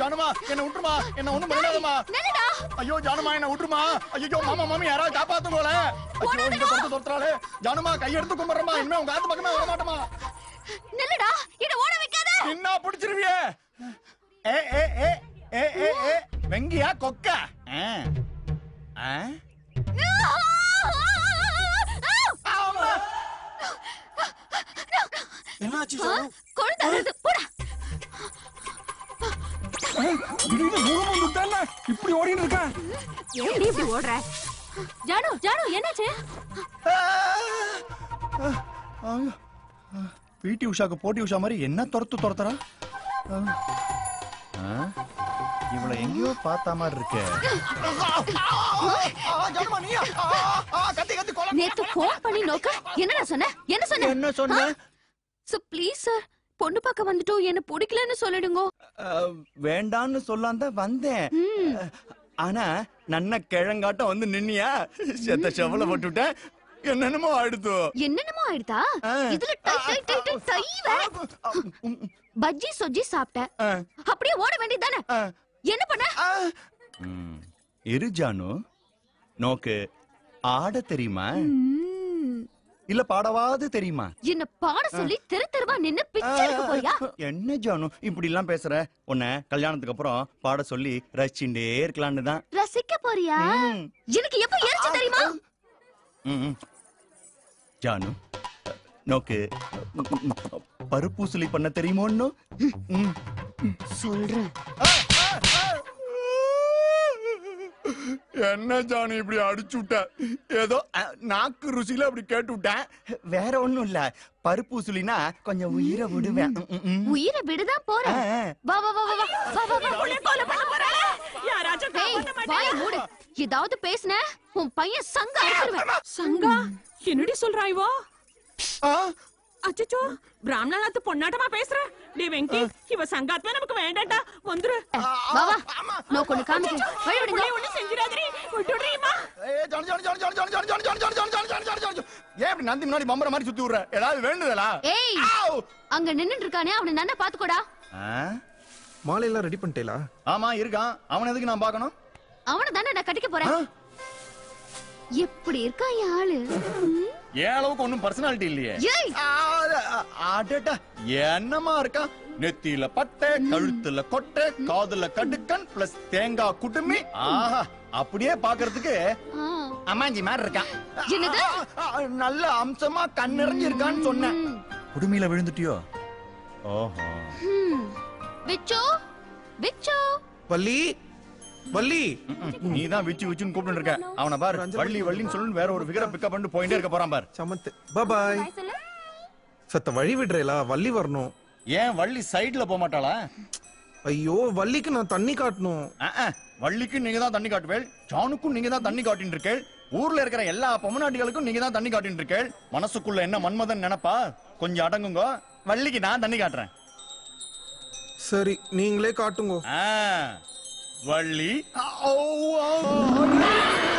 ஜானுமா என்ன விட்டுருமா என்ன ஒண்ணும் பண்ணாதம்மா நில்லுடா ஐயோ ஜானுமா என்ன விட்டுருமா ஐயோ மாமா மாமி யாராவது காப்பாத்துங்கோல ஐயோ இந்த துரத்து துரத்துறாளே ஜானுமா கையெடுத்து கும்பிடுறமா இனிமே உங்க ஆத்து பக்கமே வர மாட்டோமா நில்லுடா என்ன ஓட வைக்காத என்ன பிடிச்சிருவியே ஏ ஏ ஏ ஏ ஏ ஏ வெங்கியா கொக்கா ஆ. ஆ? ஆமா. என்னாச்சு கொழுந்து அறுது போடா திடீர்னு முகம் வந்துட்டானே இப்படி ஓடிட்டு இருக்கா ஏன்டி இப்படி ஓடுற ஜானு ஜானு என்னாச்சு பிடி உஷாக்கு போட்டி உஷா மாதிரி என்ன துரத்து துரத்துறா ஆ? இவளை எங்கேயோ பார்த்த மாதிரி இருக்கே நேத்து போன் பண்ணி நோக்க என்னடா சொன்ன என்ன சொன்ன என்ன சொன்ன சோ ப்ளீஸ் சார் பொண்ணு பார்க்க வந்துட்டோம் என்ன பிடிக்கலன்னு சொல்லிடுங்க அஹ், வேண்டான்னு சொல்லாம தான் வந்தேன் அஹ், ஆனா நன்ன கிழங்காட்டம் வந்து நின்னியா செத்த செவல போட்டுவிட்டேன் என்னென்னமோ ஆயிடுத்து என்னென்னமோ ஆயிடுதா ஆ. இதுல டை டை டை டை டை வேற. பஜ்ஜி சொஜ்ஜி சாப்பிட்டேன் அஹ், அப்படியே ஓட வேண்டியதானே அஹ், என்ன பண்ண அஹ். ம், இரு ஜானு நோக்கு ஆட தெரியுமா ம், இல்ல பாடவாது தெரியுமா என்ன பாட சொல்லி தெரு தெருவா நின்னு பிச்சை எடுக்க போறியா என்ன ஜானு இப்படி எல்லாம் பேசுற உன்னை கல்யாணத்துக்கு அப்புறம் பாட சொல்லி ரசிச்சுட்டே இருக்கலான்னு தான் ரசிக்க போறியா ம். எனக்கு எப்ப எரிச்சு தெரியுமா ம், ம். ஜானு நோக்கு ம், ம், ம். பருப்பூசலி பண்ண தெரியுமோன்னு ம். சொல்றேன் என்ன ஜானு இப்படி அடிச்சு விட்ட ஏதோ அஹ், நாக்கு ருசியில அப்படி கேட்டு விட்டேன் வேற ஒண்ணும் இல்ல பருப்பூசலினா கொஞ்சம் உயிரை விடுவேன் ம், ம், ம். உயிரை விடுதான் போறேன் ஆ, ஆ. வா வா வா வா வா வா வா வா உன்னை கொலை பண்ண போறேன் ஏய் வாய மூடு ஏதாவது பேசுன உன் பையன் சங்க அடிச்சிருவேன் சங்கா என்னடி சொல்றா இவோ ஆ, அச்சச்சோ பிராமணநாத்து பொண்ணாட்டமா பேசுற டே வெங்கி இவ சங்காத்மா நமக்கு வேண்டாம்டா வந்துரு வா வா நோக்கு ஒண்ணு காமிக்கிறேன் வழி விடுங்க புள்ளை ஒண்ணு செஞ்சிடாதடி விட்டுடுறீமா ஏய், ஜானு, ஜானு, ஜானு, ஜானு, ஜானு, ஜானு, ஜானு, ஜானு, ஜானு, ஜானு, ஜானு, ஜானு, ஜானு, ஜானு. ஏன் இப்படி நந்தி முன்னாடி பம்பர மாதிரி சுத்தி விடுற ஏதாவது வேண்டுதலா ஏய் ஆவ். அங்க நின்னுட்டு இருக்கானே அவனை நன்னா பாத்துக்கோடா ஆ? மாலையெல்லாம் ரெடி பண்ணிட்டேலா ஆமா இருக்கான் அவன் எதுக்கு நான் பார்க்கணும் அவனை தானே நான் கட்டிக்க போறேன் ஆ? எப்படி இருக்கான் என் ஆளு ம்? என் அளவுக்கு ஒண்ணும் பர்சனாலிட்டி இல்லையே ஏய் ஆ, அ- அடடா, என்னமா இருக்கா நெத்தியில பட்டை கழுத்துல கொட்டை காதுல கடுக்கன் பிளஸ் தேங்காய் குடுமி ஆஹா அப்படியே பாக்குறதுக்கு ஆ. அம்மாஞ்சி மாதிரி இருக்கான் என்னது? ஆ, ஆ, நல்ல அம்சமா கண் நிறைஞ்சு இருக்கான்னு சொன்னேன் ம். குடுமியில விழுந்துட்டியோ ஓஹோ ம். விச்சு விச்சு வள்ளி வள்ளி நீ தான் விச்சு விச்சுன்னு கூப்பிட்டு இருக்க அவனை பாரு வள்ளி வள்ளின்னு சொல்லு வேற ஒரு ஃபிகரை பிக்கப் பண்ணிட்டு போயிட்டே இருக்க போறான் பாரு சமத்து பாய் சத்த வழி விடுறேலா வள்ளி வரணும் ஏன் வள்ளி சைடுல போக மாட்டாளா ஐயோ வள்ளிக்கு நான் தண்ணி காட்டணும் ஆ, ஆ, வள்ளிக்கு நீங்க தான் தண்ணி காட்டுவேள் ஜானுக்கும் நீங்க தான் தண்ணி காட்டின்னு இருக்கேள் ஊர்ல இருக்கிற எல்லா பொம்மநாட்டிகளுக்கும் நீங்க தான் தண்ணி காட்டின்னு இருக்கேள் மனசுக்குள்ள என்ன மன்மதன் நினைப்பா கொஞ்சம் அடங்குங்க வள்ளிக்கு நான் தண்ணி காட்டுறேன் சரி நீங்களே காட்டுங்க ஆ, வள்ளி ஆ, ஓ, ஆ,